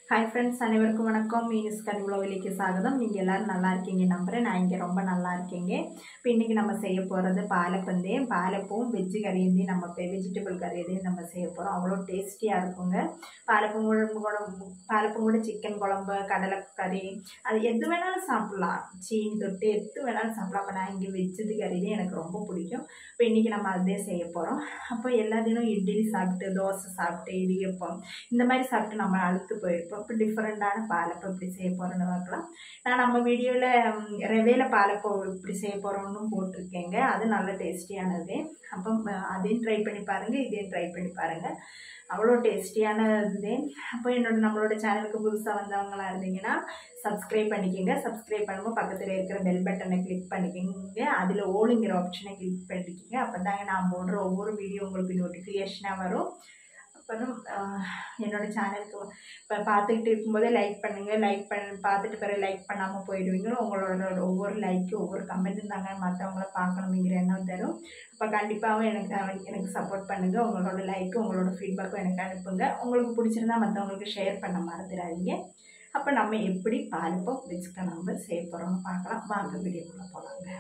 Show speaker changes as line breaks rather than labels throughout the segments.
hi friends அனைவருக்கும் வணக்கம் minus கனிவுலவிலிக்கு சாகதம் நீங்கள் எல்லோரும் நல்லா இருக்கீங்க நம்புகிறேன் நான் இங்கே ரொம்ப நல்லா இருக்கீங்க இப்போ இன்றைக்கி நம்ம செய்ய போகிறது பாலப்பந்தயம் பாலப்பூவும் வெஜ்ஜு கறியந்தையும் நம்ம இப்போ வெஜிடபிள் கறியதையும் நம்ம செய்ய போகிறோம் அவ்வளோ டேஸ்டியாக இருக்குங்க பாலப்பூ குழம்பு குழம்பு பாலப்பூ கூட சிக்கன் குழம்பு கடலை கறி அது எது வேணாலும் சாப்பிட்லாம் சீனி தொட்டு எது வேணாலும் சாப்பிடலாம் அப்போ நான் இங்கே வெஜ்ஜது கறி தான் எனக்கு ரொம்ப பிடிக்கும் இப்போ இன்றைக்கி நம்ம அதே செய்ய போகிறோம் அப்போ எல்லா தினம் இட்லி சாப்பிட்டு தோசை சாப்பிட்டு இடியப்பம் இந்த மாதிரி சாப்பிட்டு நம்ம அழுத்து போயிருப்போம் இப்போ டிஃப்ரெண்ட்டான பாலப்பம் இப்படி செய்ய போகிறோன்னு பார்க்கலாம் நான் நம்ம வீடியோவில் ரெவையில் பாலப்பம் இப்படி செய்ய போகிறோன்னு போட்டிருக்கேங்க அது நல்ல டேஸ்டியானது அப்போ அஹ், அதையும் ட்ரை பண்ணி பாருங்கள் இதையும் ட்ரை பண்ணி பாருங்கள் அவ்வளோ டேஸ்டியான இது அப்போ என்னோட நம்மளோட சேனலுக்கு புதுசாக வந்தவங்களா இருந்தீங்கன்னா சப்ஸ்கிரைப் பண்ணிக்கோங்க சப்ஸ்கிரைப் பண்ணும்போது பக்கத்தில் இருக்கிற பெல் பட்டனை கிளிக் பண்ணிக்கோங்க அதில் ஓலுங்கிற ஆப்ஷனை கிளிக் பண்ணிக்கோங்க அப்போ தாங்க நான் போடுற ஒவ்வொரு வீடியோ உங்களுக்கு நோட்டிஃபிகேஷனாக வரும் அப்புறம் ஆஹ், என்னோட சேனலுக்கு இப்போ பார்த்துக்கிட்டு இருக்கும்போதே லைக் பண்ணுங்கள் லைக் பண்ண பார்த்துட்டு பிறகு லைக் பண்ணாமல் போயிடுவீங்க உங்களோட ஒவ்வொரு லைக்கு ஒவ்வொரு கமெண்ட்டும் தாங்க மற்றவங்கள பார்க்கணுங்கிற எண்ணம் தரும் அப்போ கண்டிப்பாகவும் எனக்கு எனக்கு சப்போர்ட் பண்ணுங்கள் உங்களோட லைக்கு உங்களோட ஃபீட்பேக்கும் எனக்கு அனுப்புங்க உங்களுக்கு பிடிச்சிருந்தா மற்றவங்களுக்கு ஷேர் பண்ண மறந்துடாதீங்க அப்போ நம்ம எப்படி பாலுப்பம் வச்சுக்க நம்ம செய்ய போகிறோம்னு பார்க்கலாம் வாங்க வீடியோக்குள்ளே போகலாங்க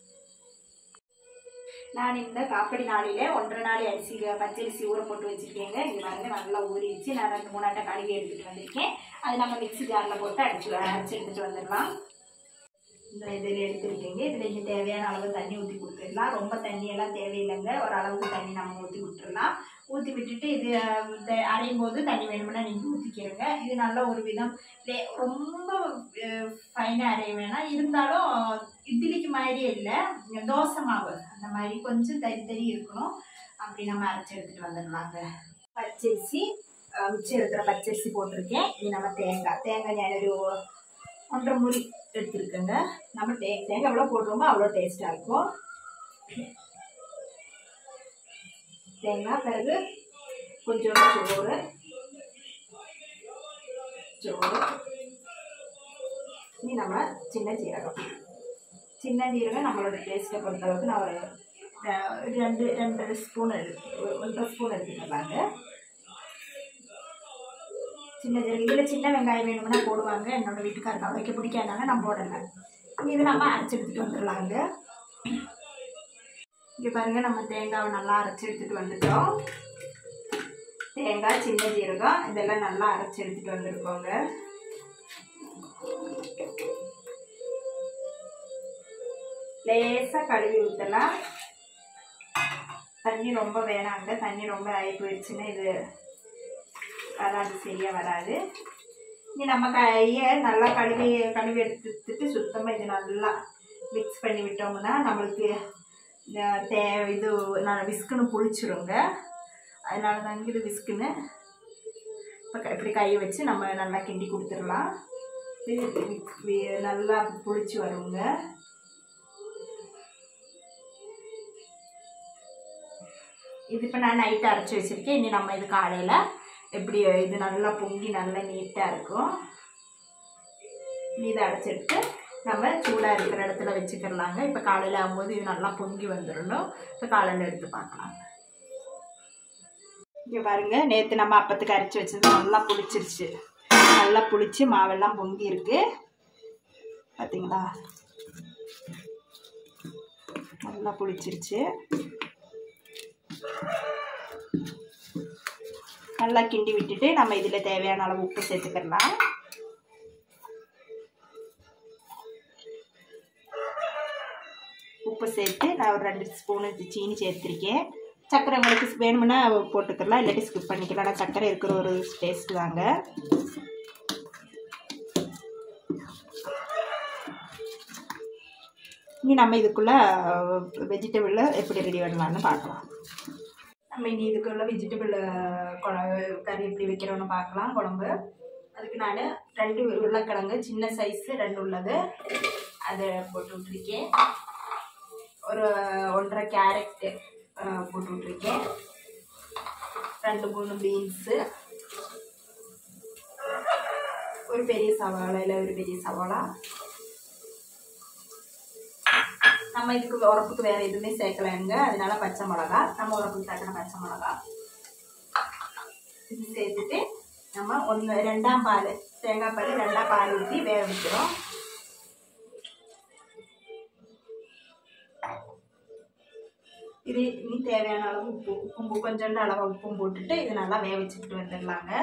நான் இந்த காப்படி நாளில ஒன்றரை நாள் அரிசி பச்சரிசி ஊற போட்டு வச்சுருக்கேங்க இங்கே பாருங்க நல்லா ஊறிடுச்சு நான் ரெண்டு மூணாட்ட கழுவி எடுத்துகிட்டு வந்திருக்கேன் அது நம்ம மிக்ஸி ஜாரில் போட்டு அடிச்சு அரைச்சி எடுத்துகிட்டு வந்துடலாம் இந்த இதில் எடுத்துருக்கீங்க இதில் இங்கே தேவையான அளவு தண்ணி ஊற்றி கொடுத்துடலாம் ரொம்ப தண்ணியெல்லாம் தேவையில்லைங்க ஒரு அளவுக்கு தண்ணி நம்ம ஊற்றி விட்டுறலாம் ஊற்றி விட்டுட்டு இது அஹ், த- அரையும் போது தண்ணி வேணும்னா நீங்கள் ஊற்றிக்கிறங்க இது நல்ல ஒரு விதம் லே- ரொம்ப ஃபைனாக அரைய வேணாம் இருந்தாலும் இட்லிக்கு மாதிரியே இல்லை தோசை மாவு அந்த மாதிரி கொஞ்சம் தறி தறி இருக்கணும் அப்படி நம்ம அரைச்சி எடுத்துகிட்டு வந்துடலாங்க பச்சரிசி அஹ், மிச்சம் இருக்கிற பச்சரிசி போட்டிருக்கேன் இது நம்ம தேங்காய் தேங்காய் நான் ஒரு ஒன்றரை முறி எடுத்துருக்கேங்க நம்ம தே தேங்காய் எவ்வளோ போடுறோமோ அவ்வளோ டேஸ்ட்டாக இருக்கும் தேங்காய் பிறகு கொஞ்சோண்டு சோறு சோறு இனி நம்ம சின்ன ஜீரகம் சின்ன ஜீரகம் நம்மளோட டேஸ்ட்டை பொறுத்தளவுக்கு நான் ஒரு அஹ், ரெண்டு ரெண்டு ஸ்பூன் எடுத்து ஒரு ஒன்றரை ஸ்பூன் எடுத்துக்கலாங்க சின்ன ஜீரகம் இதில் சின்ன வெங்காயம் வேணும்னா போடுவாங்க என்னோட வீட்டுக்காரருக்கு அவைக்க பிடிக்காதனால நான் போடலை இது நம்ம அரைச்சி எடுத்துகிட்டு வந்துடலாங்க இங்கே பாருங்கள் நம்ம தேங்காவை நல்லா அரைச்சி எடுத்துகிட்டு வந்துட்டோம் தேங்காய் சின்ன ஜீரகம் இதெல்லாம் நல்லா அரைச்சி எடுத்துகிட்டு வந்திருக்கோங்க லேசாக கழுவி ஊற்றலாம் தண்ணி ரொம்ப வேணாங்க தண்ணி ரொம்ப ஆகி போயிடுச்சுன்னா இது வராது சரியாக வராது இனி நம்ம கையை நல்லா கழுவி கழுவி எடுத்துட்டு சுத்தமாக இது நல்லா மிக்ஸ் பண்ணி விட்டோம்னா நம்மளுக்கு இந்த தே இது நான் விஸ்குன்னு புளிச்சிருங்க அதனால தாங்க இது விஸ்குன்னு இப்போ க- இப்படி கையை வச்சு நம்ம நல்லா கிண்டி கொடுத்துடலாம் இது வி- நல்லா புளிச்சு வருங்க இது இப்போ நான் நைட்டு அரைச்சி வச்சுருக்கேன் இனி நம்ம இது காலையில் எப்படி இது நல்லா பொங்கி நல்லா நீட்டாக இருக்கும் இனி இதை அரைச்சிட்டு நம்ம சூடாக இருக்கிற இடத்துல வச்சுக்கிடலாங்க இப்போ காலையில் ஆகும்போது இது நல்லா பொங்கி வந்துடணும் இப்போ காலையில் எடுத்து பார்க்கலாம் இங்கே பாருங்க நேற்று நம்ம அப்பத்துக்கு அரைச்சி வச்சது நல்லா புளிச்சிருச்சு நல்லா புளிச்சு மாவெல்லாம் பொங்கி இருக்கு பார்த்தீங்களா நல்லா புளிச்சிருச்சு நல்லா கிண்டி விட்டுட்டு நம்ம இதில் தேவையான அளவு உப்பு சேர்த்துக்கிடலாம் உப்பு சேர்த்து நான் ஒரு ரெண்டு ஸ்பூனு சீனி சேர்த்துருக்கேன் சர்க்கரை உங்களுக்கு வேணும்னா போட்டுக்கலாம் இல்லாட்டி ஸ்கிப் பண்ணிக்கலாம் ஆனால் சர்க்கரை இருக்கிற ஒரு டேஸ்ட் தாங்க இனி நம்ம இதுக்குள்ளே வெஜிடபிளில் எப்படி ரெடி பண்ணலான்னு பார்க்கலாம் நம்ம இனி இதுக்குள்ள வெஜிடபிள் கறி எப்படி வைக்கிறோன்னு பார்க்கலாம் குழம்பு அதுக்கு நான் ரெண்டு உருளைக்கிழங்கு சின்ன சைஸு ரெண்டு உள்ளது அதை போட்டு விட்ருக்கேன் ஒரு ஒன்றரை கேரட்டு போட்டு விட்ருக்கேன் ரெண்டு மூணு பீன்ஸு ஒரு பெரிய சவாளையில் ஒரு பெரிய சவாளா நம்ம இதுக்கு உரப்புக்கு வேறு எதுவுமே சேர்க்கலைங்க அதனால பச்சை மிளகா நம்ம உரப்புக்கு தக்கின பச்சை மிளகா இது சேர்த்துட்டு நம்ம ஒன்று ரெண்டாம் பால் தேங்காய் பால் ரெண்டாம் பால் ஊற்றி வேக வைக்கிறோம் இது இனி தேவையான அளவு உப்பு உப்பு கொஞ்சோண்டு அளவு உப்பும் போட்டுட்டு இது நல்லா வேக வச்சுக்கிட்டு வந்துடலாங்க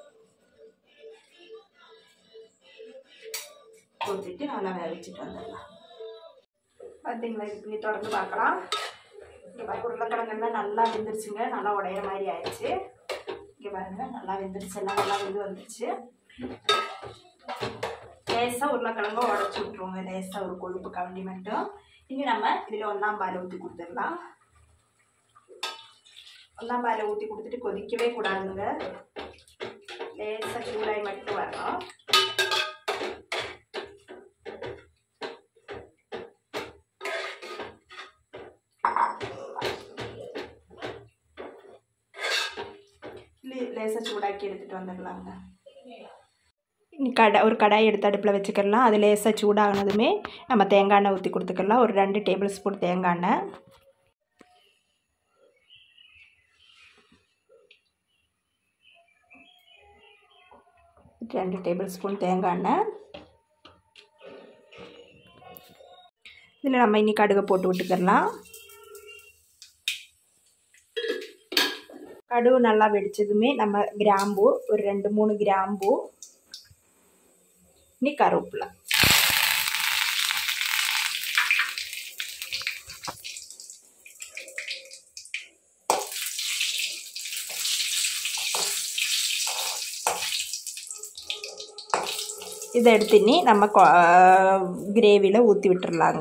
ஊற்றிட்டு நல்லா வேக வச்சுட்டு வந்துடலாம் பார்த்தீங்களா இது பண்ணி தொடர்ந்து பார்க்கலாம் இங்கே பாருங்க உருளைக்கிழங்கெல்லாம் நல்லா வெந்துருச்சுங்க நல்லா உடையிற மாதிரி ஆயிடுச்சு இங்கே பாருங்க நல்லா வெந்துருச்சு எல்லாம் நல்லா வெந்து வந்துருச்சு லேசாக உருளைக்கிழங்க உடச்சி விட்ருவோங்க லேசாக ஒரு கொழுப்பு கவண்டி மட்டும் இனி நம்ம இதில் ஒன்றாம் பால் ஊற்றி கொடுத்துடலாம் ஒன்றாம் பாலை ஊற்றி கொடுத்துட்டு கொதிக்கவே கூடாதுங்க லேசாக சூடாகி மட்டும் வரணும் லேசாக சூடாக்கி எடுத்துகிட்டு வந்துடலாங்க கடை ஒரு கடாய் எடுத்து அடுப்பில் வச்சுக்கலாம் அது லேசாக சூடாகினதுமே நம்ம தேங்காய் எண்ணெய் ஊற்றி கொடுத்துக்கலாம் ஒரு ரெண்டு டேபிள் ஸ்பூன் தேங்காய் எண்ணெய் ரெண்டு டேபிள் ஸ்பூன் தேங்காய் எண்ணெய் இதில் நம்ம இன்னி கடுகை போட்டு விட்டுக்கலாம் கடுகு நல்லா வெடிச்சதுமே நம்ம கிராம்பு ஒரு ரெண்டு மூணு கிராம்பு இனி கருவேப்பிலை இதை எடுத்து இனி நம்ம கிரேவியில் ஊற்றி விட்டுறலாங்க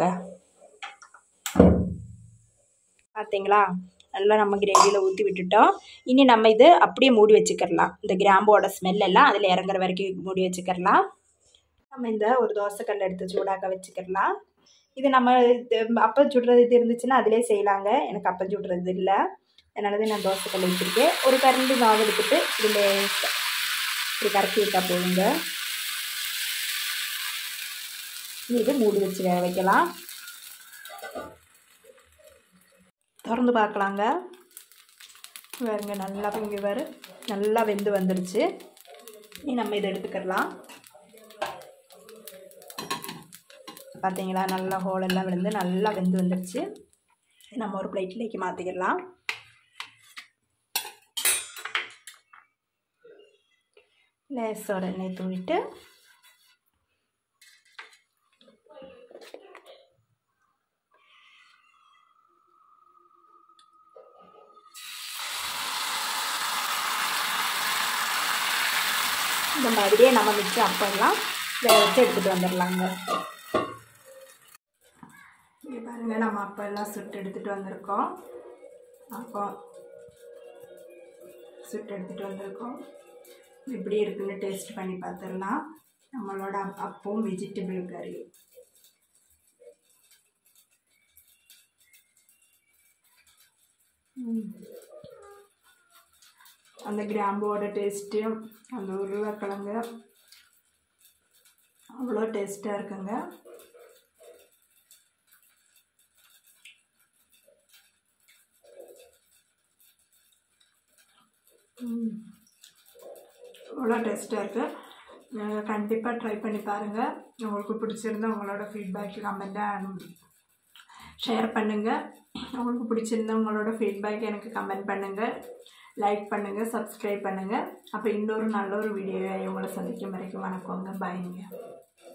பார்த்தீங்களா நல்லா நம்ம கிரேவியில் ஊற்றி விட்டுட்டோம் இனி நம்ம இது அப்படியே மூடி வச்சுக்கிறலாம் இந்த கிராம்போட ஸ்மெல் எல்லாம் அதில் இறங்குற வரைக்கும் மூடி வச்சுக்கிறலாம் நம்ம இந்த ஒரு தோசைக்கல் எடுத்து சூடாக்க வச்சுக்கிறலாம் இது நம்ம இது அப்பம் சுடுறது இது இருந்துச்சுன்னா அதிலே செய்யலாங்க எனக்கு அப்பம் சுடுறது இல்லை அதனால தான் நான் தோசைக்கல் வச்சுருக்கேன் ஒரு கரண்டி மாவு எடுத்துட்டு இதில் இப்படி கரைச்சி விட்டால் போதுங்க இது மூடி வச்சு வேக வைக்கலாம் திறந்து பார்க்கலாங்க வேறுங்க நல்லா இங்கே வேறு நல்லா வெந்து வந்துடுச்சு இனி நம்ம இதை எடுத்துக்கிடலாம் பார்த்தீங்களா நல்லா ஹோல் எல்லாம் விழுந்து நல்லா வெந்து வந்துடுச்சு நம்ம ஒரு பிளேட்லேக்கு மாற்றிக்கிடலாம் லேசோட எண்ணெய் தூவிட்டு இந்த மாதிரியே நம்ம மிச்சம் அப்பெல்லாம் வேக வச்சு எடுத்துகிட்டு வந்துடலாங்க இங்கே பாருங்கள் நம்ம அப்பெல்லாம் சுட்டு எடுத்துகிட்டு வந்திருக்கோம் அப்போ சுட்டு எடுத்துகிட்டு வந்திருக்கோம் எப்படி இருக்குன்னு டேஸ்ட் பண்ணி பார்த்துடலாம் நம்மளோட அப்பவும் வெஜிடபிள் கறி அந்த கிராம்போட டேஸ்ட்டு அந்த உருளைக்கிழங்கு அவ்வளோ டேஸ்ட்டாக இருக்குங்க அவ்வளோ டேஸ்ட்டாக இருக்குது கண்டிப்பாக ட்ரை பண்ணி பாருங்கள் உங்களுக்கு பிடிச்சிருந்தா உங்களோட ஃபீட்பேக் கமெண்ட்டாக ஷேர் பண்ணுங்கள் உங்களுக்கு பிடிச்சிருந்தா உங்களோட ஃபீட்பேக் எனக்கு கமெண்ட் பண்ணுங்கள் லைக் பண்ணுங்கள் சப்ஸ்கிரைப் பண்ணுங்கள் அப்போ இன்னொரு நல்ல ஒரு வீடியோவை உங்களை சந்திக்கும் வரைக்கும் வணக்கங்க பாய்ங்க